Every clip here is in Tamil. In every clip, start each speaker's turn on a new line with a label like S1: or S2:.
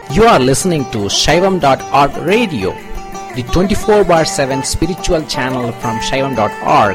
S1: You are listening to Shaivam.org radio, the 24 bar 7 spiritual channel from Shaivam.org.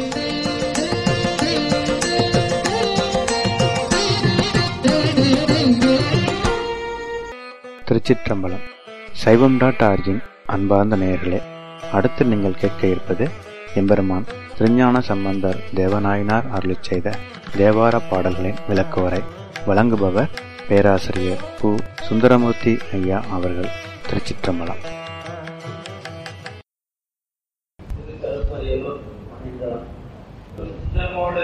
S2: திருச்சிற்றம்பலம் சைவம் டாட் ஆர்ஜின் அன்பார்ந்த நேயர்களே அடுத்து நீங்கள் கேட்க இருப்பது எம்பெருமான் திருஞான சம்பந்தர் தேவநாயனார் அருளிச் செய்த தேவார பாடல்களின் விளக்குவரை வழங்குபவர் பேராசிரியர் பு சுந்தரமூர்த்தி ஐயா அவர்கள் திருச்சிற்றம்பலம்
S3: குற்றமோடு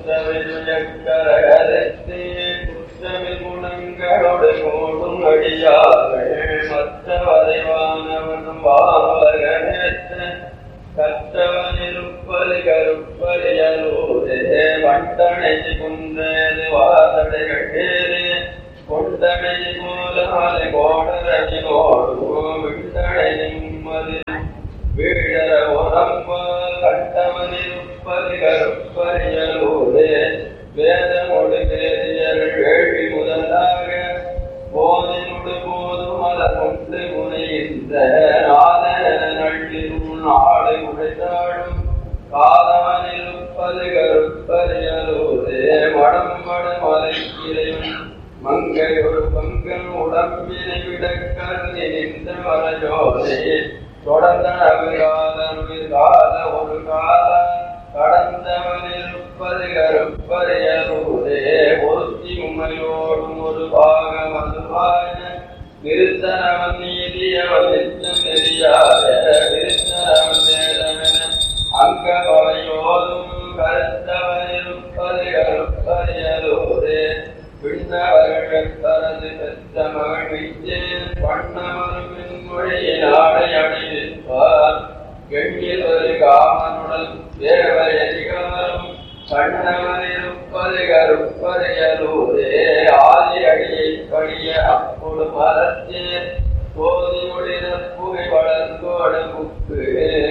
S3: வந்தவெழுக்கரகரத்தே குற்றமில் குணங்களோடு மூடும் அடியார்கள் மற்ற வரைவானவனும் வானவகனேற்ற கற்றவன் இருப்பது கருப்பறியலூரே வண்டனை குன்றேது வாதடைகளே கொண்டனை மூலமலை கோடரடினோடு விண்டனை நிம்மதி வீழர உடம்பால் கண்டவனிருப்பது கருப்பறியலூரே வேதமொடு வேதியர் வேள்வி முதலாக போதினொடு போதும் மலர் கொண்டு முனைந்த நாதன நள்ளிரும் நாடு உடைத்தாடும் காதவனிருப்பது கருப்பறியலூரே மடம்பட மலைக்கிரையும் மங்கையொரு பங்கன் உடம்பினை விட கருதி நின்ற மரஜோதே தொடர்ந்த அவிராதன் கால ஒரு கால கடந்தவனிருப்பது கருப்பறையலூரே ஒருத்தி உமையோடும் ஒரு பாகம் அதுவாய நிறுத்தனவன் நீதியவன் நித்தம் நெறியாத நிறுத்தனவன் வேதமென அங்கவளையோதும் கருத்தவனிருப்பது கருப்பறையலூரே பின்னவர்கள் தனது பெற்ற மகிழ்ச்சியில் பண்ணமரும் மொழியின் ஆடை அடைவிப்பார் எண்ணில் ஒரு காமனுடன் தேவர் அதிகாரம் கண்ணவனிருப்பது கருப்பறையலூரே ஆதி அடியை படிய அப்பொழு மரத்தே போதி முடித புகை வளர்ந்தோட முக்கு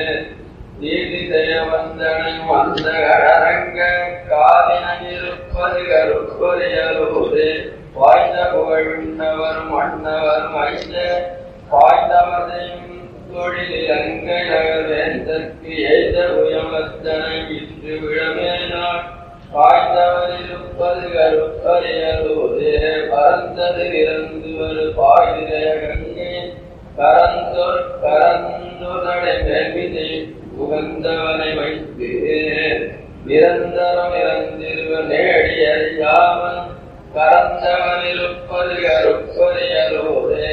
S3: நீதி செய்ய வந்தனை வந்த அரங்க காதினிருப்பது கருப்பறியலூரே வாய்ந்த புகழ்ந்தவர் மன்னவர் மைந்த வாய்ந்தவரையும் தொழிலில் அங்கை நகர்வேந்தற்கு எய்த உயமத்தனை இன்று விழமேனாள் பாய்ந்தவரிருப்பது கருப்பறியலூரே பறந்தது இறந்து ஒரு பாய்திரைய கங்கை கரந்தோர் கரந்தோதடை மேல்விதை உகந்தவனை வைத்து நிரந்தரம் இறந்திருவர் நேடி அறியாமல் கரந்தவனிருப்பது கருப்பறியலூரே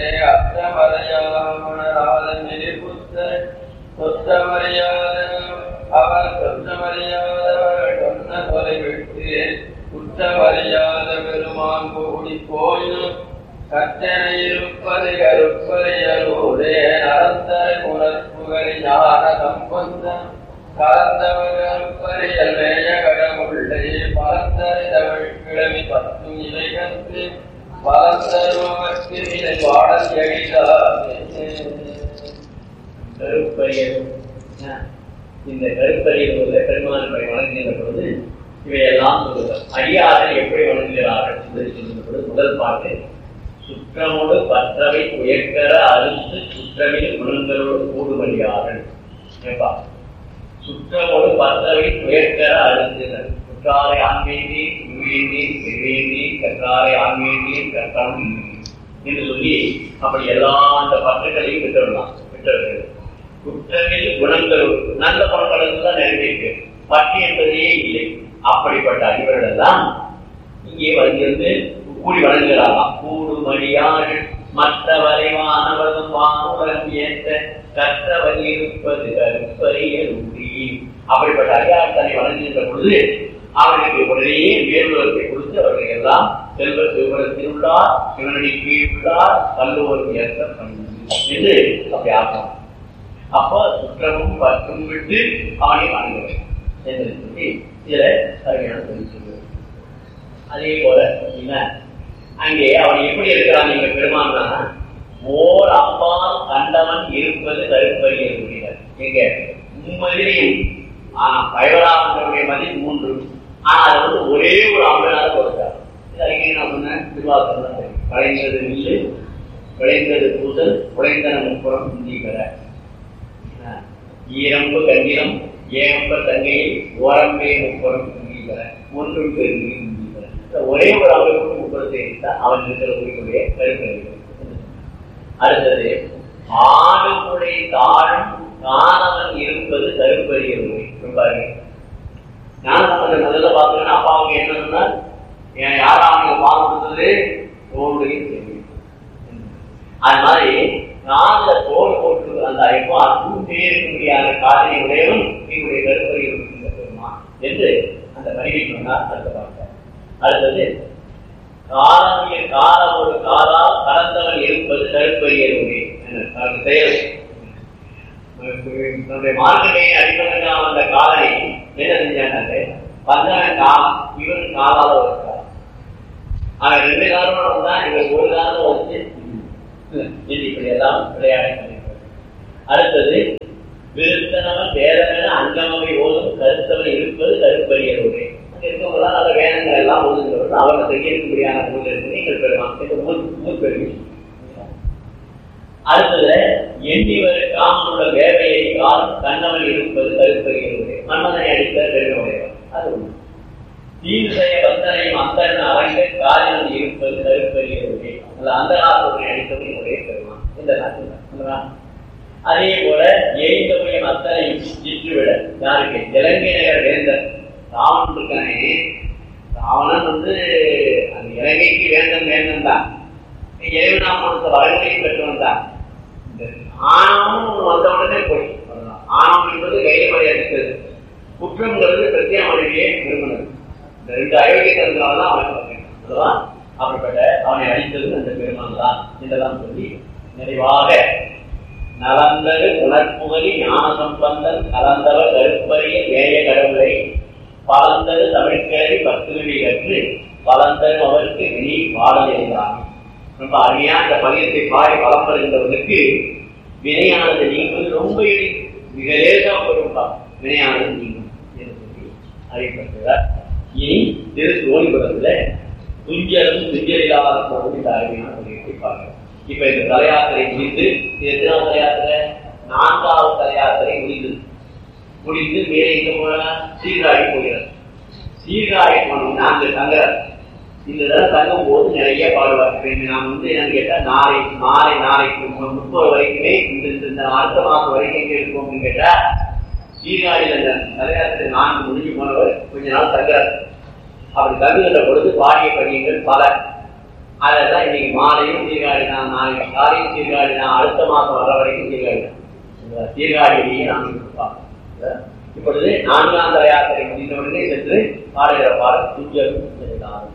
S3: அற்றமறையாமணராதன் நிலைபுத்த சொத்தமறியாத அவர் சொத்தமறியாதவர் சொன்ன தொலை விட்டு குற்றமறியாத பெருமான் கூடி போயினும் கட்டணையிருப்பது கருப்பறியலூரே நரந்தர குணப்புகழி ஞான சம்பந்தம் கலந்தவர்கள் மேயகடமுள்ளே பரந்தரை தமிழ் கிழமை பத்தும் இவை கற்று பலந்தருவதற்கு இதை பாடல்
S4: கருப்பரியல் இந்த கருப்பரியல் பெருமான் வணங்குகின்ற பொழுது இவையெல்லாம் சொல்லுங்கள் அடியார்கள் எப்படி வணங்குகிறார்கள் என்று சொல்லுகின்ற பொழுது முதல் பாட்டு சுற்றமோடு பற்றவை உயர்கர அறுத்து சுற்றமில் குணங்களோடு கூடுமடியார்கள் ஏப்பா சுற்றமோடு பற்றவை உயர்கர அறுத்துனர் குற்றாரை ஆண்மேந்தி உண்மையேந்தி வெறுவேந்தி கற்றாரை ஆண்மேந்தி கற்றம் என்று சொல்லி அப்படி எல்லா அந்த பற்றுகளையும் பெற்றுடலாம் பெற்றவர்கள் குற்றமில் குணங்களோடு நல்ல குணங்களுக்கு தான் நிறைவேற்று பற்று என்பதே இல்லை அப்படிப்பட்ட அறிவர்கள் எல்லாம் இங்கே வந்து கூடி வழங்குகிறாராம் கூடுமடியாள் மற்ற வரைவானவரும் வானுடன் ஏற்ற கற்றவர் இருப்பது கருப்பறியல் உண்டி அப்படிப்பட்ட அறியார் தன்னை வழங்குகின்ற பொழுது அவர்களுக்கு உடனே வேறுவரத்தை கொடுத்து அவர்கள் எல்லாம் செல்வ சிவபுரத்தில் உள்ளார் சிவனடி கீழ் உள்ளார் வள்ளுவருக்கு ஏற்ற என்று அப்படி ஆகும் அப்போ சுற்றமும் பற்றும் விட்டு அவனை வணங்குவேன் என்று சொல்லி இதுல அருமையான சொல்லி சொல்லுவேன் அதே போல பார்த்தீங்கன்னா அங்கே அவன் எப்படி இருக்கிறான் நீங்க பெருமானா ஓர் அப்பால் கண்டவன் இருப்பது கருப்பறிய முடியாது எங்க மும்மதிலையும் ஆனா பயவராமனுடைய மதி மூன்று ஆனா அது வந்து ஒரே ஒரு அம்பனால கொடுத்தார் இது அறிக்கை நான் சொன்னேன் திருவாசகம் தான் சரி. கலைஞரது இல்லை விளைந்தது பூசல் உழைந்தன முப்புறம் இந்தி பெற ஈரம்பு கண்ணிலம் ஏகம்ப தங்கையில் ஓரம்பே முப்புறம் இந்தி பெற ஒன்றும் பெருங்கி இந்தி பெற இந்த ஒரே ஒரு அமைப்பு முப்புறத்தை இருந்தால் அவன் இருக்கிற உரிமையுடைய கருத்து அடுத்தது ஆணுமுறை தாழும் காணவன் இருப்பது கருப்பறிய உரை பாருங்க ஞானசம்பந்தம் முதல்ல பார்த்தீங்கன்னா அப்பாவுக்கு என்ன சொன்னார் என் யாரா அவங்க பால் கொடுத்தது தோளுடைய செவி அது மாதிரி நான்ல தோல் போட்டு அந்த இப்போ அசுந்தே இருக்கக்கூடிய காதலி உடையவன் எங்களுடைய கருப்பறி இருக்கின்ற பெருமான் என்று அந்த பணிவை சொன்னார் அடுத்த பார்க்க அடுத்தது காலமிய காலம் ஒரு காலால் கலந்தவன் இருப்பது கருப்பறிய உரை அது செயல் நம்முடைய மார்க்கத்தை அடிப்படையாக வந்த காலனை என்ன செஞ்சாங்க பந்தவன் காலம் இவன் காலால ஒரு காலம் ஆனா ரெண்டு காரணம் தான் இவன் ஒரு காலம் வச்சு இது இப்படி எல்லாம் விளையாடி அடுத்தது விருத்தனவன் வேதமென அங்கமவை ஓதும் கருத்தவன் இருப்பது கருப்பறியருடைய அங்க இருக்கவங்களாம் நல்ல வேதங்கள் எல்லாம் ஓதுங்கிறது அவர்கள் செய்யக்கூடியான ஊர் இருக்கு நீங்கள் பெருமான் இந்த ஊர் ஊர் பெருமை அடுத்தது எண்ணிவர் காமனுள்ள வேலையை காலம் கண்ணவன் இருப்பது கருப்பறியருடைய மன்மதனை அடித்த பெருமையுடையவர் அது ஒண்ணு தீவிரைய பந்தனையும் அந்தரன் அரங்க காரியம் இருப்பது கருப்பறியருடைய அல்ல அந்த காலத்துடைய அடித்தவனுடைய பெருமான் இந்த நாட்டில் அதே போல எய்தவையும் அத்தனையும் இற்றுவிட யாருக்கு இலங்கை நகர் வேந்தர் ராவணன் இருக்கானே ராவணன் வந்து அந்த இலங்கைக்கு வேந்தன் வேந்தன் தான் இறைவனாம் கொடுத்த வரைமுறையும் பெற்றவன் தான் ஆணவம் வந்த உடனே போய் ஆணவம் என்பது கையமறை அடித்தது குற்றங்கிறது பிரத்யாமொழியே விரும்பினது இந்த ரெண்டு அயோக்கியத்தினால தான் அவன் அல்லவா அப்படிப்பட்ட அவனை அடித்தது அந்த பெருமான் தான் இதெல்லாம் சொல்லி நிறைவாக நலந்தது உணர்ப்புகலி ஞான சம்பந்தன் கலந்தவர் கருப்பறிய ஏய கடவுளை பலந்தது தமிழ்கிழவி பத்துவி கற்று பலந்தது அவருக்கு வினி பாடல் இருந்தான் ரொம்ப அருமையா அந்த பதியத்தை பாடி பலம் பெறுகின்றவனுக்கு வினையானது நீங்குவது ரொம்ப எளி மிக லேசா போயிருப்பா வினையானது நீங்கும் என்று சொல்லி அறிவிப்பட்டார் இனி திரு ஓய்வரத்துல துஞ்சலும் துஞ்சலில்லாத போது இந்த அருமையான பதியத்தை பார்க்கிறோம் இப்ப இந்த தலையாத்திரை முடிந்து இது எத்தனாவது தலையாத்திரை நான்காவது தலையாத்திரை முடிந்தது முடிந்து மேலே எங்க போன சீர்காழி போகிறார் சீர்காழி போனோம்னா அங்க தங்குறார் இந்த தடவை தங்கும் போது நிறைய பாடுவார் இப்ப நான் வந்து என்னன்னு கேட்டா நாளை மாலை நாளைக்கு முப்பது வரைக்குமே இந்த இந்த அடுத்த மாசம் வரைக்கும் எங்க இருக்கும் அப்படின்னு கேட்டா சீர்காழியில் அந்த தலையாத்திரை நான்கு முடிஞ்சு போனவர் கொஞ்ச நாள் தங்குறார் அப்படி தங்குகின்ற பொழுது பாடிய பதியங்கள் பல அதெல்லாம் இன்னைக்கு மாலையும் சீர்காழி தான் நாளைக்கு காலையும் சீர்காழி தான் அடுத்த மாசம் வர வரைக்கும் சீர்காழி தான் சீர்காழியிலேயே நாம் இருப்பாங்க இப்பொழுது நான்காம் யாத்திரை முடிந்தவுடனே சென்று பாடுகிற பாடல் துஞ்சலும் சென்றார்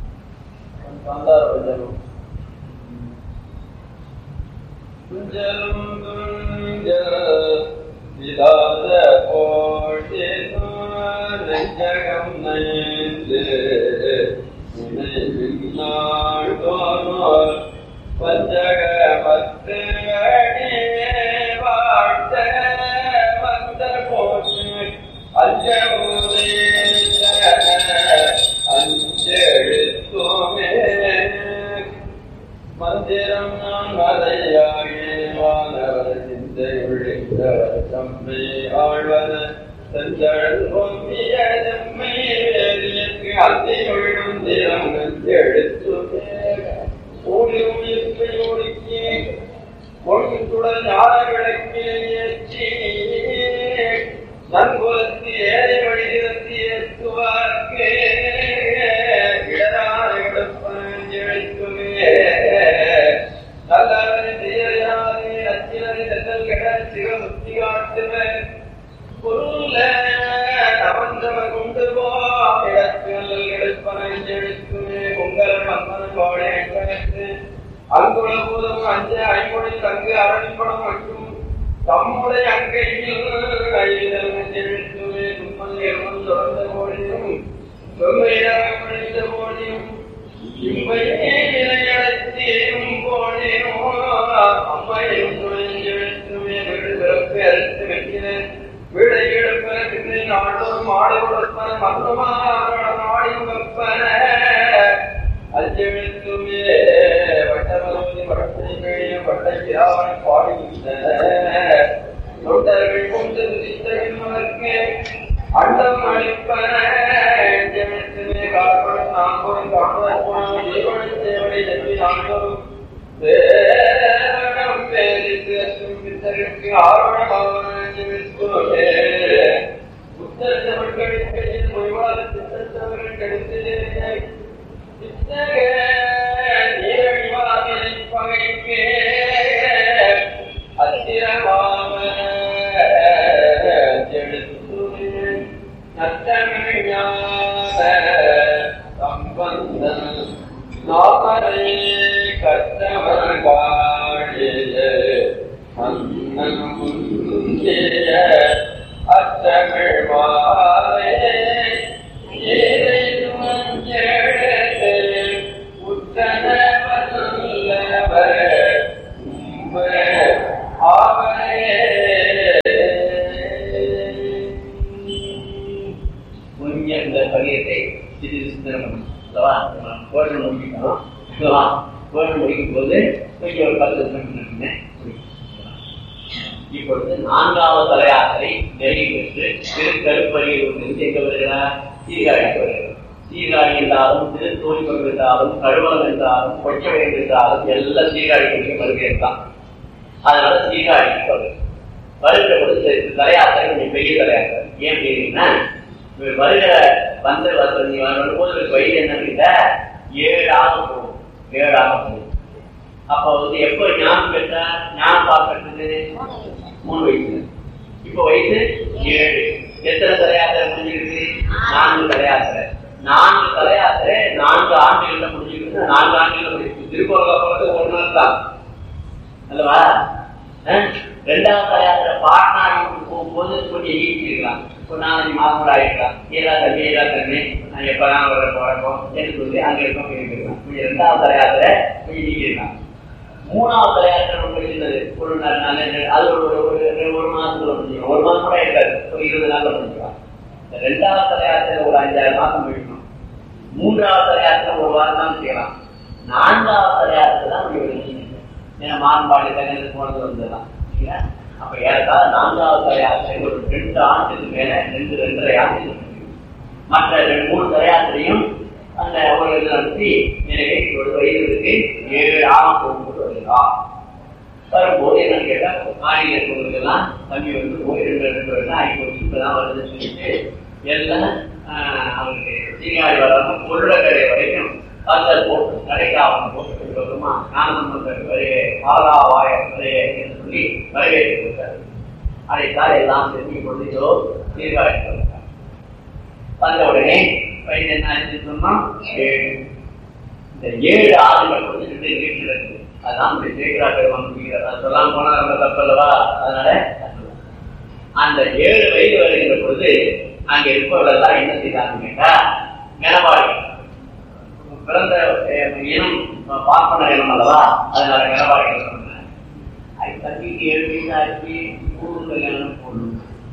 S3: துஞ்சலும் துஞ்சல் இல்லாத கோட்டே நெஞ்சகம் நைந்து நாள்தோறும் பஞ்சக பத்து வாழ்த்த வந்த போச்சு அஞ்சமுதே அஞ்செழுத்துமே மந்திரம் நான் மலையாகி வானவர் சிந்தை ஒழிந்தவர் தம்மை ஆழ்வன செஞ்சழல் பொங்கிய செம்மை வேதியற்கு அத்தியுள்ளும் திறங்கள் எழுத்துமே ஓடி உயிர்ப்பை ஒடுக்கி ஒழுங்குடன் ஞான விளக்கே ஏற்றி நன்குலத்து ஏழை வழிநிறுத்தி ஏற்றுவார்க்கே இடரான இடப்பன் எழுத்துமே நல்லவரை செய்யாதே அச்சினரை செல்லல் கட சிவமுத்தி காட்டுவர் பொருள நவந்தவ கொண்டு போ இடத்து நல்லல் எடுப்பனை எழுத்துமே உங்கள் மன்னன் கோடை அங்குல பூதம் அஞ்ச ஐம்பொழி தங்கு அரணிப்படம் மற்றும் தம்முடைய அங்கையில் எழுத்துமே தும்மல் எருமல் தொடர்ந்த போடியும் வெவ்வேறாக படித்த போடியும் இம்மையே நிலையடத்தியும் போடியும் அம்மையும் எழுத்துமே வீடு பிறப்பு அறுத்து வெட்டினேன் வீடை எடுப்பிறகு நாடோறும் ஆடோடற்பன மந்தமாக நாடியும் வெப்பன அஞ்செழுத்துமே வட்டமலோதி வடக்கு பட்டச்சிராவண பாடுகின்றன தொண்டர்கள் கொண்டு விதித்தவர்க்கு அண்டம் அளிப்பன ஜெமித்துமே காப்படும் நான்கும் காப்பதற்குணம் ஜீவன சேவனை நம்பி நான்கும் வேரணம் பேரித்து அசும் பித்தருக்கு ஆர்வணமாவன ஜெமித்துமே புத்தகத்தவர்களுக்கு மொழிவாத சித்தத்தவர்கள் கெடுத்து அத்தமிழ் மாலே
S4: கொஞ்சம் இந்த பதியத்தை சிறிது சிந்தனை பண்ணணும் அல்லவா கோயில் முடிக்கணும் அல்லவா கோயில் முடிக்கும் போது கொஞ்சம் ஒரு பத்து நிமிஷம் முன்ன முடிக்கணும். இப்பொழுது நான்காவது தலையாத்திரை நிறைவு பெற்று திருக்கருப்பறியில் எங்க வருகிறார் சீர்காழிக்கு வருகிறார் சீர்காழி என்றாலும் திருத்தோழிபுரம் என்றாலும் கழுவலம் என்றாலும் கொச்சவயம் என்றாலும் எல்லாம் சீர்காழிக்கு வருகிறது தான் அதனால சீர்காழிக்கு வருது வருகிற பொழுது சரி, தலையாத்திரை கொஞ்சம் பெரிய தலையாத்திரை ஏன் கேட்டீங்கன்னா இவர் வருகிற வந்த வசதி வரும்போது வயது என்னன்னு கேட்டா ஏழாக போகும் ஏழாக போகும் அப்ப வந்து எப்ப ஞானம் பெற்றா ஞானம் பார்க்கறது மூணு வயசு இப்ப வயசு ஏழு எத்தனை தலையாத்திரை முடிஞ்சிருக்கு நான்கு தலையாத்திரை நான்கு தலையாத்திரை நான்கு ஆண்டுகள்ல முடிஞ்சிருக்கு நான்கு ஆண்டுகள்ல முடிஞ்சிருக்கு திருக்கோள போறது ஒரு நாள் தான் அல்லவா அஹ்? ரெண்டாவது தலையாத்திரை பாட்னாவுக்கு போகும்போது கொஞ்சம் ஈட்டிருக்கலாம் ஒரு நாலஞ்சு மாதம் கூட ஆயிருக்கலாம் ஏதா தண்ணி ஏதா தண்ணி நான் எப்பதான் வர போறப்போ என்று சொல்லி அங்க இருக்கோம் இருக்கலாம் கொஞ்சம் ரெண்டாவது தலையாத்திரை கொஞ்சம் நீக்கிருக்கலாம் மூணாவது தலையாத்திரை ரொம்ப சின்னது ஒரு நாலு நாள் அது ஒரு ஒரு ஒரு ஒரு மாசத்துல முடிஞ்சிடும் ஒரு மாதம் கூட இருக்காது ஒரு இருபது நாள்ல முடிஞ்சிடும் இந்த ரெண்டாவது தலையாத்திரை ஒரு அஞ்சாறு மாசம் முடிக்கணும் மூன்றாவது தலையாத்திரை ஒரு வாரம் தான் செய்யலாம் நான்காவது தலையாத்திரை தான் முடிவு பண்ணணும். ஏன்னா மாறுபாடு தங்கத்து போனது வந்துடலாம் சரிங்களா? அப்ப ஏறத்தாழ நான்காவது தலையாத்திரை ஒரு ரெண்டு ஆண்டுக்கு மேல ரெண்டு ரெண்டரை ஆண்டு மற்ற ரெண்டு மூணு தலையாத்திரையும் அந்த ஒரு இது நடத்தி எனவே ஒரு வயதுக்கு ஏழு ஆறாம் போகும்போது வருகிறார் வரும்போது என்னன்னு கேட்டா ஆடியில் இருக்கவங்களுக்கெல்லாம் தம்பி வந்து போய் ரெண்டு ரெண்டு வருடம் ஆகி போச்சு இப்பதான் வருதுன்னு சொல்லிட்டு எல்லாம் ஆஹ், அவங்களுக்கு சீனியாரி வராம பொருளக்கரை வரைக்கும் கல்லல் போட்டு கடைக்காவணம் போட்டு சொல்லுமா ஞானசம்பந்தர் வருகை பாலாவாய வருகை என்று சொல்லி வரவேற்று கொடுத்தார் அதைத்தான் எல்லாம் தெரிஞ்சு கொண்டு சீர்காழி வந்தார் வந்த உடனே வயது என்ன ஆச்சுன்னு சொன்னா ஏழு இந்த ஏழு ஆண்டுகள் வந்து ரெண்டு வீட்டில் இருக்கு அதான் இந்த ஜெயகிரா பெருமான் முடிக்கிறார் அது சொல்லாம போனா ரொம்ப தப்பு அல்லவா அதனால அந்த ஏழு வயது வருகின்ற பொழுது அங்க இருப்பவர்கள் என்ன செய்தாங்க கேட்டா மெனவாடி பிறந்த அஹ், இனம் பார்ப்பன இனம் அல்லவா அதனால மெனவாடி அது தம்பிக்கு ஏழு வயசு ஆச்சு மூணு கல்யாணம் போடணும்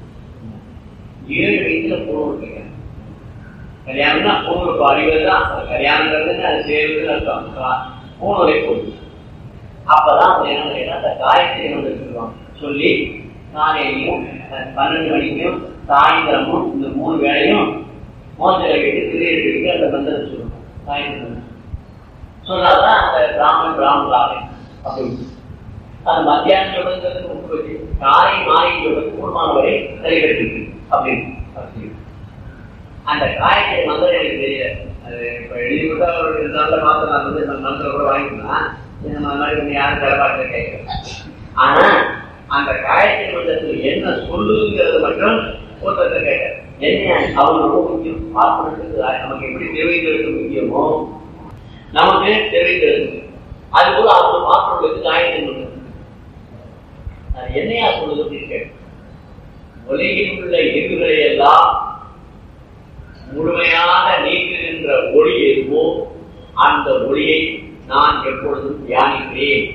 S4: ஏழு வயசுல போடணும் கல்யாணம் கல்யாணம்னா பூணூருக்கு அறிவு தான் கல்யாணங்கிறது அது சேர்ந்து அர்த்தம் பூணூரை போகுது அப்பதான் அவங்க என்ன செய்யணும் அந்த காயத்ரி வந்து சொல்லுவாங்க சொல்லி காலையிலையும் அஹ், பன்னெண்டு மணிக்கும் சாயந்தரமும் இந்த மூணு வேளையும் மோசலை விட்டு திரையிட்டு அந்த மந்திரத்தை சொல்லணும் காயத்ரி மந்திரம் சொன்னாதான் அந்த பிராமணன் பிராமணராக அப்படின்னு அது மத்தியானம் சொல்றதுங்கிறது முப்பது வச்சு காலை மாலை சொல்றது கூடுமான வரை சரிகட்டு அப்படின்னு அப்படின்னு. அந்த காயத்தை மந்திரம் எனக்கு தெரியல அது இப்ப எழுதி விட்டா ஒரு நல்ல மாசம் நான் வந்து இந்த மந்திரம் கூட வாங்கிக்கலாம் இந்த மாதிரி வந்து யாரும் தரப்பாட்டு கேட்கல ஆனா அந்த காயத்தை மந்திரத்தில் என்ன சொல்லுங்கிறது மட்டும் ஒருத்தர் கேட்டேன் என்ன அவங்க ரொம்ப முக்கியம் பார்ப்பனத்துக்கு நமக்கு எப்படி தெரிவிக்கிறது முக்கியமோ நமக்கு தெரிவிக்கிறது அது போல அவங்க பார்ப்பவர்களுக்கு காயத்தை மந்திரம் அது என்னையா சொல்லுது அப்படின்னு கேட்டேன் உலகில் உள்ள இருவுகளை எல்லாம் முழுமையாக நீக்குகின்ற ஒளி எதுவோ அந்த ஒளியை நான் எப்பொழுதும் தியானிக்கிறேன்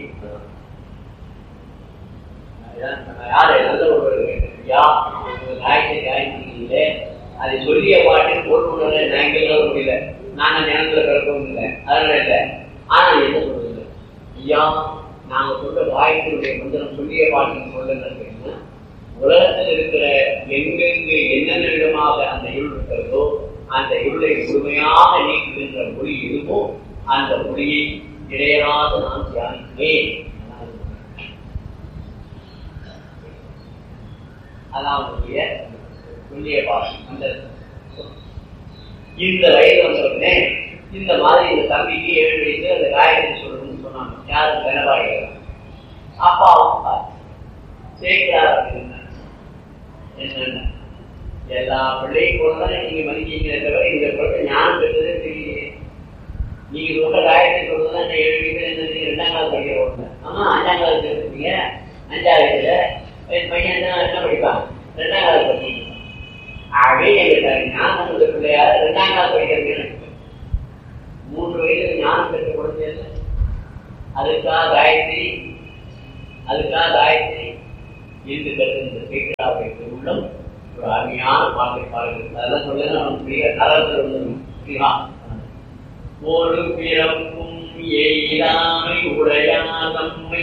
S4: யாரு நல்ல ஒரு யா காயத்தை தியானிக்கிறீங்களே அதை சொல்லிய பாட்டில் போட்டு நாங்கள் முடியல நான் ஞானத்துல பிறக்கவும் இல்லை அதனால இல்லை ஆனா என்ன சொல்றது ஐயா நாங்க சொல்ற காயத்தினுடைய மந்திரம் சொல்லிய பாட்டின் சொல்லுங்க உலகத்தில் இருக்கிற எங்கெங்கு என்னென்ன விதமாக அந்த இருள் இருக்கிறதோ அந்த இருளை முழுமையாக நீக்குகின்ற மொழி எதுவோ அந்த மொழியை இடையராது நான் தியானிக்கிறேன் அதான் அவங்களுடைய சொல்லிய பாட்டு அந்த இந்த வயது வந்த உடனே இந்த மாதிரி இந்த தம்பிக்கு ஏழு வயசு அந்த காயத்ரி சொல்லணும்னு சொன்னாங்க யாரும் கனபாடிகள் அப்பாவும் சேர்க்கிறார் அப்படின்னா என்னென்ன எல்லா பிள்ளையும் கூட தானே நீங்க மதிக்கீங்களே தவிர இந்த குழந்தை ஞானம் பெற்றதே தெரியலையே நீங்க சொல்ற காயத்ரி சொல்றதுதான் இந்த ஏழு வயசுல என்ன நீங்க ரெண்டாம் கிளாஸ் படிக்கிற குழந்தை ஆமா அஞ்சாம் கிளாஸ் எடுத்துருக்கீங்க அஞ்சாவது வயசுல என் பையன் தான் என்ன படிப்பான் ரெண்டாம் கிளாஸ் படிக்கணும் ஆகவே எங்க ஞானம் உள்ள பிள்ளையார ரெண்டாம் கிளாஸ் படிக்கிறது மூன்று வயதுல ஞானம் பெற்ற குழந்தை இல்லை அதுக்காக காயத்ரி அதுக்காக காயத்ரி என்று கருத்து இந்த கேட்கிறாவை உள்ளம் ஒரு அருமையான பாட்டை பாடுகிறது அதெல்லாம் சொல்ல நமக்கு பெரிய நரத்தில் வந்து ஒரு பிறப்பும் எய்தாமை உடையாதம்மை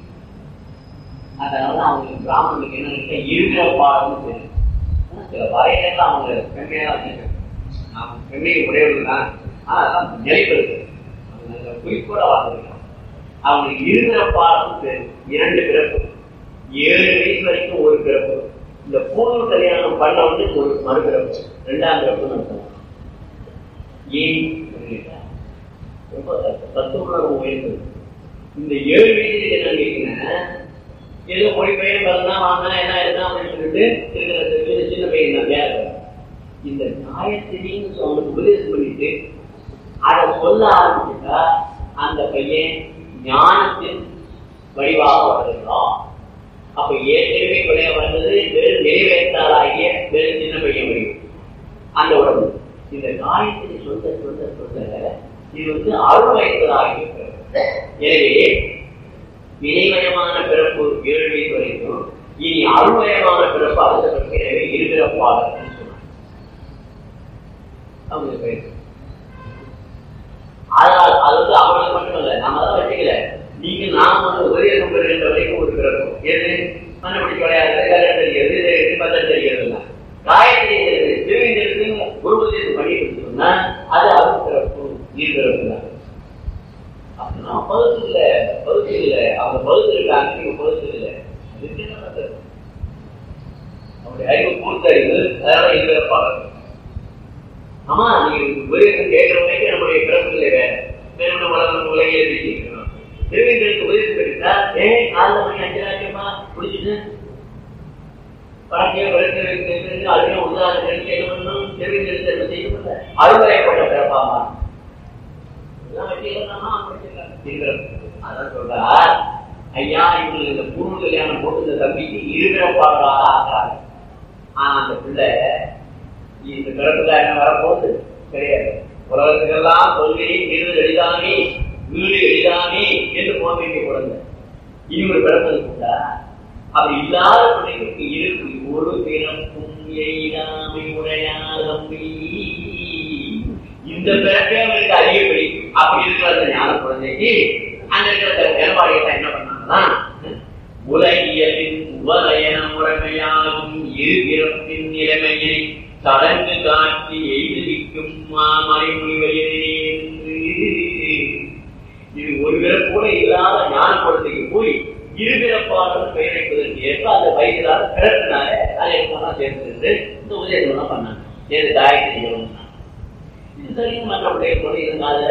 S4: அதனால அவங்களுக்கு பிராமணனுக்கு என்ன இருக்கு இருக்கிற பாடம் தெரியும் சில வரையெல்லாம் அவங்க பெண்மையா தான் வச்சிருக்காங்க நாம் பெண்மையை உடையவர்கள் தான் ஆனா அதான் நிலைப்படுது குறிப்போட வாழ்ந்துருக்காங்க அவங்களுக்கு இருக்கிற பாடம் தெரியும் இரண்டு பிறப்பு ஏழு வயசு வரைக்கும் ஒரு பிறப்பு இந்த பூர்வ கல்யாணம் பண்ண வந்து ஒரு மறுபிறப்பு ரெண்டாம் பிறப்பு நடத்தணும் ஏன் ரொம்ப தத்துவம் உயர்ந்தது இந்த ஏழு வயசுல என்ன கேட்டீங்கன்னா ஏதோ மொழி பையன் பிறந்தா வாங்கினா என்ன இருந்தா அப்படின்னு சொல்லிட்டு இருக்கிற சின்ன பையன் தான் வேற இந்த காயத்திரின்னு அவனுக்கு உபதேசம் பண்ணிட்டு அதை சொல்ல ஆரம்பிச்சுட்டா அந்த பையன் ஞானத்தின் வடிவாக வளர்கிறான் அப்ப ஏற்கனவே விளைய வந்தது வெறும் நிறைவேற்றாலாகிய வெறும் சின்ன பையன் வடிவம் அந்த உடம்பு இந்த காயத்திரி சொல்ல சொல்ல சொல்ல இது வந்து அருள்மயத்தலாகிய எனவே வினைமயமான பிறப்பு ஏழு வயது வரைக்கும் இனி அருள்மயமான பிறப்பு அடுத்த எனவே இருபிறப்பாளர் சொன்னார் அவங்க பேர் அதனால் அது வந்து அவங்களுக்கு மட்டுமல்ல நம்ம தான் வச்சுக்கல நீங்க நாம வந்து உபதேசம் பெறுகின்ற வரைக்கும் ஒரு பிறப்பு எது மண்ணப்படி விளையாடுறது கல்யாணம் தெரிகிறது பத்தம் தெரிகிறது காயத்ரி திருவிந்திரத்து ஒரு உபதேசம் பண்ணி கொடுத்தோம்னா அது அருள் பிறப்பு நீர் பிறப்பு தான் அப்படின்னா பகுத்து இல்ல பகுத்து இல்ல அவங்க பகுத்து இருக்காங்க நீங்க பகுத்து இல்ல அதுக்கு என்ன பண்றது அவருடைய அறிவு பூர்த்த அறிவு அதனால இருக்கிறப்பாளர் ஆமா நீங்க உபதேசம் கேட்கிற வரைக்கும் நம்முடைய பிறப்பில்லை வேற வேறு வளர்ந்த உலகையே பேசிக்கிறோம் திருவேந்தருக்கு உபதேசம் கேட்டா ஏ நாலு மணி அஞ்சு லட்சமா குடிச்சிட்டு வாழ்க்கையை வளர்த்து அதுவும் உதாரணம் என்ன பண்ணணும் திருவேந்தருக்கு என்ன செய்யணும் அறுவடைப்பட்ட பிறப்பாமா அதான் சொல்றார் ஐயா இவங்களுக்கு இந்த பூர்வ கல்யாணம் போட்டு இந்த தம்பிக்கு இருபிறப்பாளராக ஆகிறாங்க ஆனா அந்த பிள்ளை இந்த பிறப்புல என்ன வரப்போகுது கிடையாது உலகத்துக்கெல்லாம் சொல்லி வீடு எளிதானே வீடு எளிதானே என்று போக வேண்டிய குழந்தை இனி ஒரு பிறப்பது கூட அப்படி இல்லாத பிள்ளைகளுக்கு இருக்கு ஒரு பிறப்பும் எய்தாமை உடையாதம்பி இந்த பிறப்பே அவருக்கு அதிகப்படி அப்படி இருக்கிற அந்த ஞான குழந்தைக்கு அந்த இருக்கிற நிலவாடிகளை என்ன பண்ணாங்கன்னா உலகியலின் உபதயன முறைமையாகும் இரு பிறப்பின் நிலைமையை தளர்ந்து காட்டி எய்திக்கும் மறைமுடிவையே இது ஒரு பிறப்போட இல்லாத ஞான குழந்தைக்கு போய் இருபிறப்பாளர் பெயர் வைப்பதற்கு ஏற்ப அந்த வயதிலான பிறப்பினால அதை எப்பதான் சேர்ந்து இந்த உதயத்தெல்லாம் பண்ணாங்க ஏது காயத்ரி இது சரியும் மற்ற பிள்ளைகளோட இருந்தால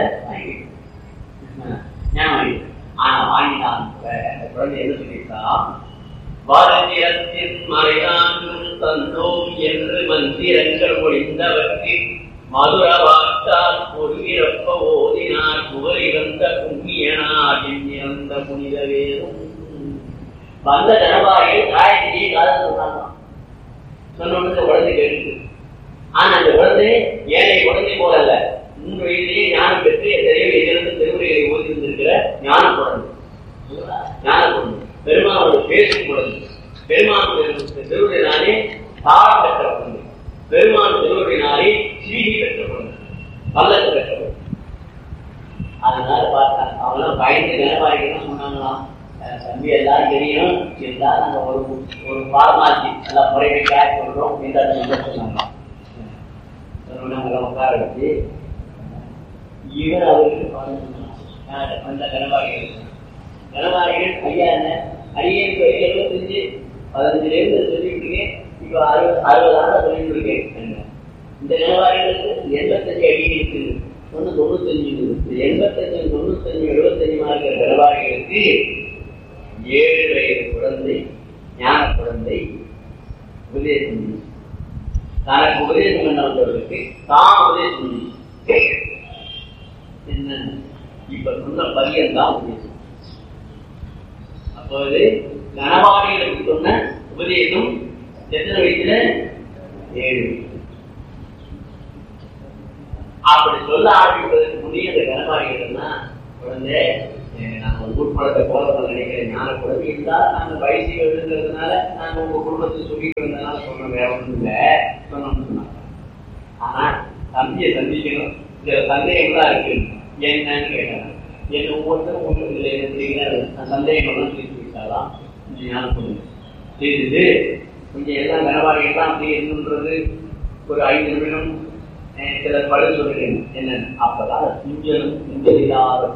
S4: ஞாபகம் ஆனா வாங்கினான் அந்த குழந்தை என்ன சொல்லியிருக்கான் பாரதியத்தின் மறையாண்டும் தந்தோம் என்று மந்திரங்கள் ஒழிந்தவற்றில் மதுர வார்த்தால் பொருகிறப்ப ஓதினார் புகழிறந்த புண்ணியனார் எண்ணிறந்த புனித வேறும் வந்த ஜனபாரியை காயத்திரியை காதல் சொன்னாங்க சொன்ன குழந்தை கேட்டு ஆனா அந்த குழந்தை ஏழை குழந்தை போல அல்ல மூன்று வயதிலேயே ஞானம் பெற்று எத்தனையோ இதிலிருந்து திருமுறைகளை ஓதி இருந்திருக்கிற ஞான குழந்தை ஞான குழந்தை பெருமானோட பேசும் குழந்தை பெருமான் திருவுரையினாலே தாரம் பெற்ற குழந்தை பெருமான் திருவுரையினாலே சீடி பெற்ற குழந்தை பல்லக்கு பெற்ற குழந்தை அதனால பார்த்தாங்க அவங்களாம் பயந்து நிலவாரிகள் சொன்னாங்களாம் அஹ் தம்பி எல்லாம் தெரியும் இருந்தாலும் நாங்கள் ஒரு ஒரு ஃபார்மாலிட்டி எல்லாம் முறையை கேட்க சொல்கிறோம் இந்த சொன்னாங்க நாங்கள் உட்கார வச்சு இவர் அவருக்கு பாடம் சொன்னார். அந்த கனவாடிகள் கனவாடிகள் ஐயா என்ன அடியேன் எழுபத்தஞ்சு பதினஞ்சுல இருந்து சொல்லிட்டு இருக்கேன் இப்போ அறுபது அறுபது ஆண்டா சொல்லிட்டு இருக்கேன் என்ன. இந்த கனவாடிகளுக்கு எண்பத்தஞ்சு அடி இருக்கு ஒன்று தொண்ணூத்தஞ்சு இருக்கு எண்பத்தஞ்சு தொண்ணூத்தஞ்சு எழுபத்தஞ்சுமா இருக்கிற கனவாடிகளுக்கு ஏழு வயது குழந்தை ஞான குழந்தை உபதேசம் பண்ணி. தனக்கு உபதேசம் பண்ணவர்களுக்கு தான் உபதேசம் பண்ணி. என்ன இப்ப சொன்ன பரியன் தான் உபதேசம் அப்போது கனவாடிகளுக்கு சொன்ன உபதேசம் எத்தனை வயசுல ஏழு வயசு. அப்படி சொல்ல ஆரம்பிப்பதற்கு முன்னே அந்த கனவாடிகள்னா குழந்தை அஹ் நாங்க உட்படத்தை போல நினைக்கிறேன் ஞான குழந்தை இருந்தால் நாங்க வயசு எழுதுறதுனால நாங்க உங்க குடும்பத்தை சொல்லிட்டு வந்ததுனால சொன்னோம் வேற ஒன்றும் இல்லை சொன்னோம்னு சொன்னாங்க ஆனா தம்பியை சந்திக்கணும் சில சந்தேகம்லாம் இருக்கு என்னன்னு கேட்டாங்க என்ன ஒவ்வொருத்தரும் ஒன்று இல்லை என்ன தெரியல சந்தேகம்லாம் தீர்த்து விட்டாலாம் கொஞ்சம் ஞானம் கொடுங்க செய்துட்டு கொஞ்சம் எல்லாம் கனவாடிகள்லாம் அப்படி என்னன்றது ஒரு ஐந்து நிமிடம் அஹ், சிலர் படம் சொல்லுறேன் என்ன அப்பதான் சிஞ்சனும் சிஞ்சல் இல்லாத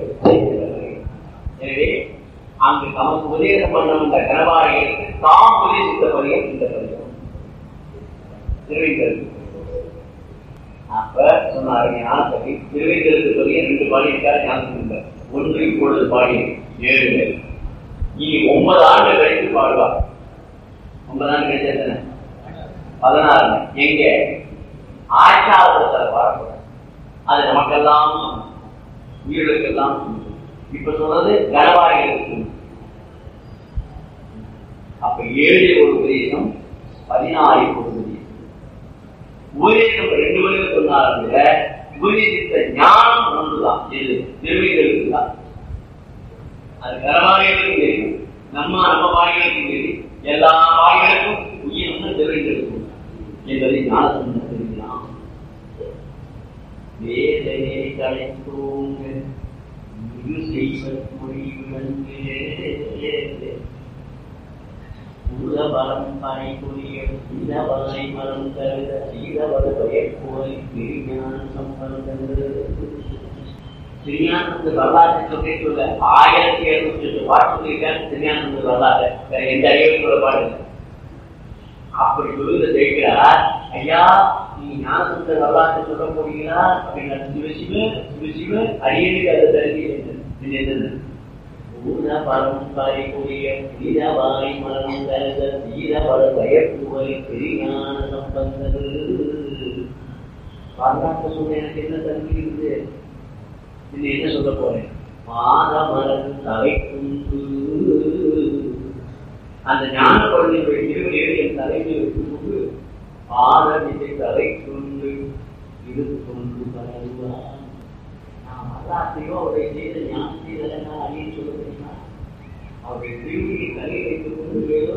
S4: எனவே அங்கு தமக்கு உபதேசம் பண்ண அந்த கனவாடிகளுக்கு தாம் உபதேசித்த பதியம் இந்த பதியம் திருவிக்கிறது அப்ப சொன்னாரு ஞானசபை திருவைக்கிறது சொல்லி ரெண்டு பாடியிருக்காரு ஞானசபை ஒன்று இப்பொழுது பாடி ஏழு பேர் இனி ஒன்பது ஆண்டு கழித்து பாடுவார் ஒன்பது ஆண்டு கழிச்சு எத்தனை பதினாறு எங்க ஆச்சாரத்தில் பாடப்படும் அது நமக்கெல்லாம் சொந்தம். உயிர்களுக்கெல்லாம் சொந்தம். இப்ப சொல்றது கனவாரிகளுக்கு அப்ப ஏழு ஒரு உபதேசம் பதினாறு ஒரு உபதேசம் உபதேசம் ரெண்டு பேரும் சொன்னாலும் கூட உபதேசித்த ஞானம் ஒன்றுதான் இது திருவிகளுக்கு தான் அது கரவாரிகளுக்கும் தெரியும் நம்ம நம்ம வாய்களுக்கும் தெரியும் எல்லா வாய்களுக்கும் உயிர் வந்து திருவிகளுக்கும் என்பதை ஞானம் தெரிஞ்சுக்கலாம் வேதனை கலைத்தோங்க இது செய்வது முடிவிழந்து உலபலம் பனைபுரிய இதவலை மரம் தருத சீதவத பயப்போய் திருஞான சம்பந்தங்கள் திருஞானந்த வரலாற்றை சொல்லி சொல்ல ஆயிரத்தி எழுநூத்தி எட்டு பாட்டு சொல்லியிருக்காங்க திருஞானந்த வரலாறு வேற எந்த அறிவியல் சொல்ல பாடுங்க அப்படி சொல்லுத ஜெயிக்கிறார் ஐயா நீ ஞானசுந்தர வரலாற்றை சொல்ல போறீங்களா அப்படின்னா சிவ சிவ சிவ சிவ அரியனுக்கு அதை தெரிஞ்சு இது என்னது ஊன பரம்பரை கூடிய வீரவாய் மரம் தருத வீரவர பயப்புவை பெரியான சம்பந்தங்கள் வரலாற்றை சொல்ல எனக்கு என்ன தகுதி இருக்குது இது என்ன சொல்ல போறேன் மாதமரன் தலைக்குண்டு அந்த ஞான குழந்தையுடைய திருவடியை என் தலையில் வைத்துக்கொண்டு ஆரம்பித்தை தலை கொண்டு இது கொண்டு பரவுவார் நான் வரலாற்றையோ அவருடைய செய்த ஞான செய்ததென்ன அணின்னு சொல்ல தெரியுமா அவருடைய திருவடியை தலை வைத்துக் கொண்டு ஏதோ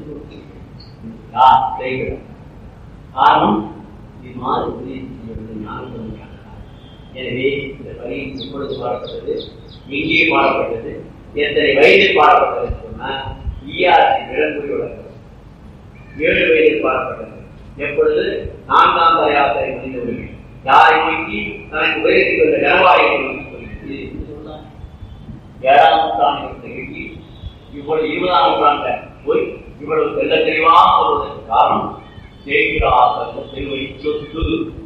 S4: செய்கிறோம் காரணம் இது மாதிரி உதவி செய்யறது ஞானம் எனவே இந்த பணி எப்பொழுது பாடப்பட்டது எங்கே பாடப்பட்டது எத்தனை வயதில் பாடப்பட்டது சொன்னா ஈஆர்சி விளங்குறி வழக்கம் ஏழு வயதில் பாடப்பட்டது எப்பொழுது நான்காம் தரையாத்திரை மனித உரிமை யாரை நோக்கி தனக்கு உபயோகித்து வந்த கனவாயை நோக்கி சொல்லிட்டு இது சொன்னார். ஏழாம் நூற்றாண்டு நிகழ்ச்சி இவ்வளவு இருபதாம் நூற்றாண்ட போய் இவ்வளவு தெல்ல தெளிவாக சொல்வதற்கு காரணம் ஜெயிக்கிறார் தெளிவை சொத்து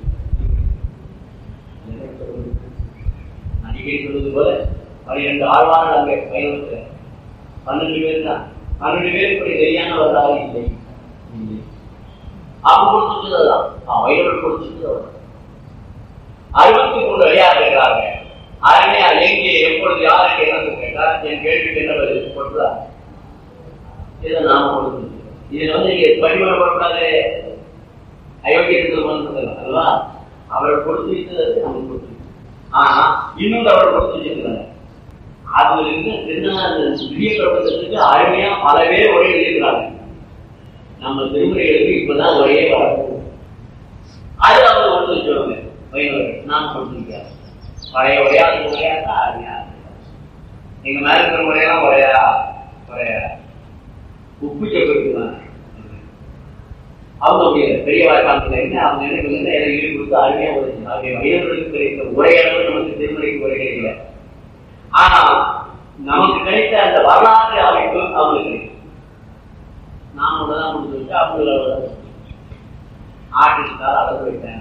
S4: அடிக்கடி சொல்வது போல பன்னிரண்டு ஆழ்வார்கள் அங்கே பயணத்துல பன்னெண்டு பேர் தான் பன்னெண்டு பேர் இப்படி சரியான வரலாறு இல்லை இல்லை. அவங்க கொடுத்துட்டு அதான் அவன் வயலோடு கொடுத்துட்டு அவர் அறுபத்தி மூணு வழியாக இருக்கிறாங்க அருமையா எங்கே எப்பொழுது யாருக்கு என்ன கேட்டா என் கேள்விக்கு என்ன பதில் கொடுத்தா இதை நாம கொடுத்து இதுல வந்து நீங்க பரிமாணம் பண்ணக்கூடாது அயோக்கியத்தில் வந்தது அல்லவா அவர் கொடுத்து வைத்தது நமக்கு கொடுத்து ஆனா இன்னொன்று அவர் கொடுத்து வச்சிருக்கிறாங்க அதுல இருந்து என்ன அந்த பெரிய பிரபஞ்சத்துக்கு அருமையா பல பேர் ஒரே எழுதியிருக்கிறாங்க நம்ம திருமுறைகளுக்கு இப்பதான் ஒரே வரப்போம் அது அவங்க கொடுத்து வச்சுருவாங்க வைணவர்கள் நாம் கொடுத்துருக்காங்க பழைய ஒரே அது ஒரே அருமையா எங்க மேல இருக்கிற முறையெல்லாம் முறையா முறையா உப்பு சொல்லிருக்குதான் அவங்க அப்படி இல்லை. பெரிய வாய்ப்பாளர்கள் என்ன அவங்க என்ன சொல்லுங்க எதை ஈடு கொடுத்து அருமையா உதவி அவங்க வயதுகளுக்கு கிடைத்த உரையாடல் நமக்கு திருமலைக்கு உரை கிடைக்கல ஆனா நமக்கு கிடைத்த அந்த வரலாற்று அமைப்பு அவங்களுக்கு கிடைக்கும் நான் தான் முடிச்சு வச்சு அவங்களோட ஆர்டிஸ்டால் அளவு வைத்தேன்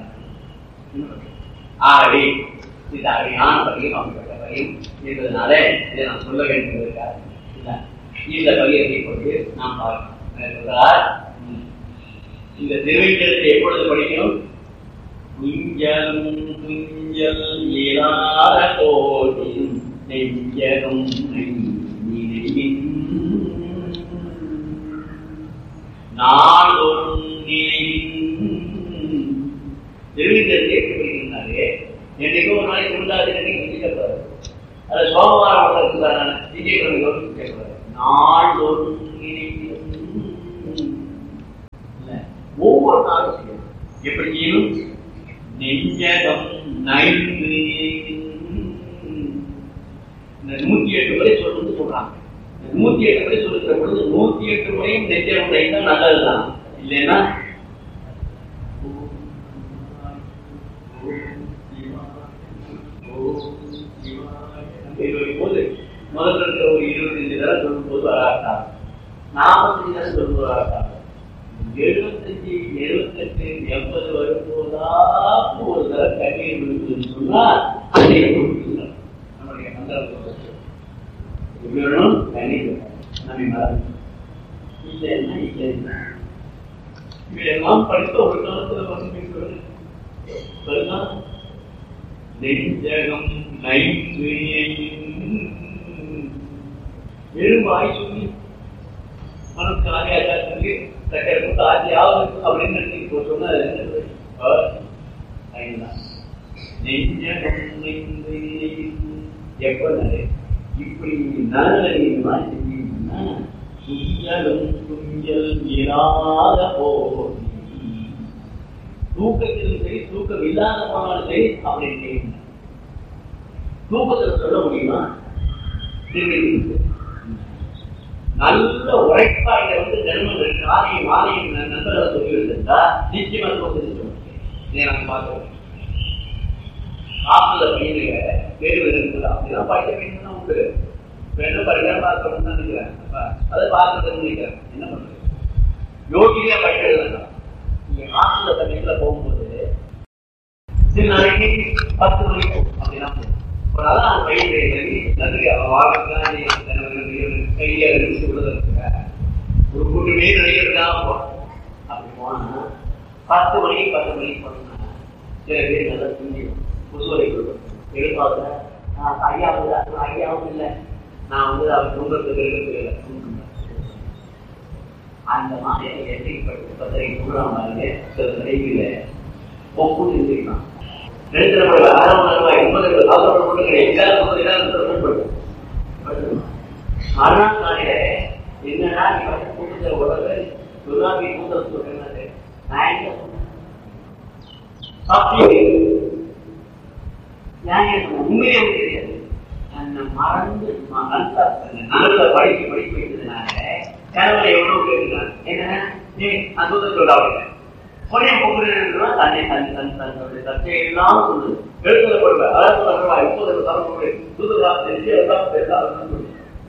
S4: ஆகவே இந்த அருமையான பதியம் அவங்கப்பட்ட பதியம் என்பதனால இதை நான் சொல்ல வேண்டும் என்பதற்காக இல்ல, இந்த பதியத்தை கொண்டு நாம் பார்க்கணும் சொல்றார் ம். இந்த திருவிக்கிரத்தை எப்பொழுது படிக்கணும் குஞ்சலும் குஞ்சல் இயலாத கோடின் நெஞ்சலும் நினைவின் நாள்தோறும் நினைவின் திருவிக்கிரத்தை எப்படி படிக்கிறாரு என்னைக்கும் ஒரு நாளைக்கு உண்டாது என்னைக்கு செஞ்சுட்டாரு அது சோமவாரம் இருக்கிறாரு திங்கட்கிழமை யோசிச்சு கேட்கிறாரு நாள்தோறும் நினைவின் இல்ல, ஒவ்வொரு நாளும் செய்யணும் எப்படி செய்யணும் நெஞ்சகம் நைந்து இந்த நூத்தி எட்டு முறை சொல்லணும்னு சொல்றாங்க இந்த நூத்தி எட்டு முறை சொல்லுகிற பொழுது நூத்தி எட்டு முறையும் நெஞ்சகம் நைந்தா நல்லதுதான் இல்லைன்னா போது முதல்ல இருக்கிற ஒரு இருபத்தஞ்சு தடவை சொல்லும் போது வராட்டா நாற்பத்தஞ்சு தடவை சொல்லும் போது வராட்டா எழுபத்தஞ்சு எழுபத்தெட்டு எண்பது வரும்போதா ஒரு தடவை கண்ணீர் விழுக்குதுன்னு சொன்னா அதை கொடுத்துருங்க நம்முடைய மந்திரத்தை எப்படி வேணும் கண்ணீர் நம்ம மறந்து இல்லைன்னா இல்லைன்னா இவையெல்லாம் படித்த ஒரு காலத்துல வந்து வருதா நெஞ்சகம் நைந்து எழுவாய் சொல்லி மனசு ஆதியாச்சா சொல்லி சக்கரை கொடுத்து ஆதியாவது அப்படின்னு நினைச்சு சொன்னா அது என்னது? ஆ, ஐந்துதான். நெஞ்சகம் நைந்து எப்ப இப்படி நல்ல மாதிரி செஞ்சீங்கன்னா துஞ்சலும் துஞ்சல் இராத போதி தூக்கத்திலும் சரி தூக்கம் இல்லாத போனாலும் சரி அப்படின்னு செய்யுங்க தூக்கத்தில் சொல்ல முடியுமா திரும்பி நல்ல உழைப்பா இதை வந்து ஜென்மங்கள் காலையும் மாலையும் நண்பர்களை சொல்லி வச்சிருந்தா நிச்சயமா தூக்கத்தை சொல்ல முடியும் இதை நாங்கள் பார்க்கிறோம் காப்புல பையனுங்க தேர்வு இருக்குது அப்படிலாம் படிக்க வேண்டும் தான் உண்டு வேணும் படிக்க பார்க்கணும்னு தான் நினைக்கிறேன் அப்ப அதை பார்க்கறதுன்னு நினைக்கிறேன் என்ன பண்றது யோகியா படிக்க எழுதலாம் நீங்க காப்புல சமயத்துல போகும்போது சில நாளைக்கு பத்து மணிக்கு அப்படின்னா போகும். ஒரு அதான் பையன் எழுதி நன்றி அவன் வாங்கத்தான் கையில இருந்து விடுதலை ஒரு கூட்டமே நினைக்கிறதா அப்படி போனா பத்து மணிக்கு பத்து மணிக்கு போனா சில பேர் நல்லா தூங்கிடும் புதுவரை கொடுக்கும் எழுப்பாங்க ஐயா வந்து ஐயாவும் இல்லை நான் வந்து அவர் தூங்குறதுக்கு இல்லை அந்த மாதிரி எட்டை பட்டு பத்தரை தூங்குறான் பாருங்க சில நிலையில ஒப்பு செஞ்சுக்கலாம் ரெண்டு நம்ம அரை மணி ரூபாய் ஒன்பது சாதாரண மட்டும் கிடையாது எல்லாரும் முப்பது நேரம் மறுநாள் காலையில என்னடா நீ வந்து கூட்டத்தில் உடம்பு துர்காபி கூட்டல் சொல்றேன் நான் எங்க சொன்னேன் அப்படி உண்மையே தெரியாது அந்த மறந்து நல்லா நல்ல படிச்சு படிச்சு வைத்ததுனால கனவுல எவ்வளவு கேட்கிறான் என்ன நீ அந்த சொல்றாங்க உடனே பொங்குறா தன்னை தன் தன் தன்னுடைய சர்ச்சை எல்லாம் சொல்லுது எழுத்துல போடுவ அதாவது சொல்றா இப்போது தரக்கூடிய புதுதா தெரிஞ்சு எல்லாம் பேசாதான் சொல்லு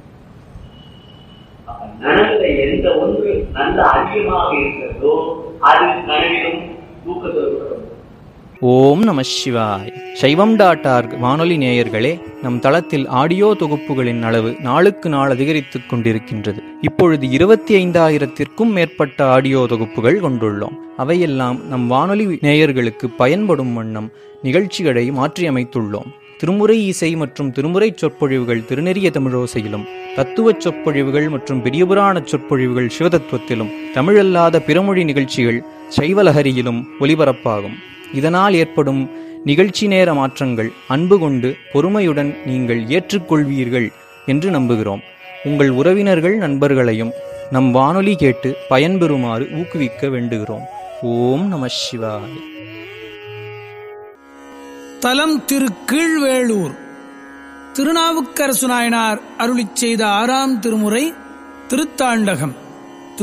S4: அப்ப நனவுல எந்த ஒன்று நல்ல அதிகமாக இருக்கிறதோ அது நனவிலும் தூக்கத்தில் கூட வரும்.
S5: ஓம் நம சிவாய் சைவம் டாட் ஆர்க் வானொலி நேயர்களே நம் தளத்தில் ஆடியோ தொகுப்புகளின் அளவு நாளுக்கு நாள் அதிகரித்துக் கொண்டிருக்கின்றது இப்பொழுது இருபத்தி ஐந்தாயிரத்திற்கும் மேற்பட்ட ஆடியோ தொகுப்புகள் கொண்டுள்ளோம் அவையெல்லாம் நம் வானொலி நேயர்களுக்கு பயன்படும் வண்ணம் நிகழ்ச்சிகளை மாற்றியமைத்துள்ளோம் திருமுறை இசை மற்றும் திருமுறை சொற்பொழிவுகள் திருநெறிய தமிழோசையிலும் தத்துவச் சொற்பொழிவுகள் மற்றும் பெரியபுராண சொற்பொழிவுகள் சிவதத்துவத்திலும் தமிழல்லாத பிறமொழி நிகழ்ச்சிகள் சைவலஹரியிலும் ஒலிபரப்பாகும் இதனால் ஏற்படும் நிகழ்ச்சி நேர மாற்றங்கள் அன்பு கொண்டு பொறுமையுடன் நீங்கள் ஏற்றுக்கொள்வீர்கள் என்று நம்புகிறோம் உங்கள் உறவினர்கள் நண்பர்களையும் நம் வானொலி கேட்டு பயன்பெறுமாறு ஊக்குவிக்க வேண்டுகிறோம் ஓம் நம சிவாய்
S6: தலம் திரு கீழ்வேளூர் திருநாவுக்கரசு நாயனார் அருளிச் செய்த ஆறாம் திருமுறை திருத்தாண்டகம்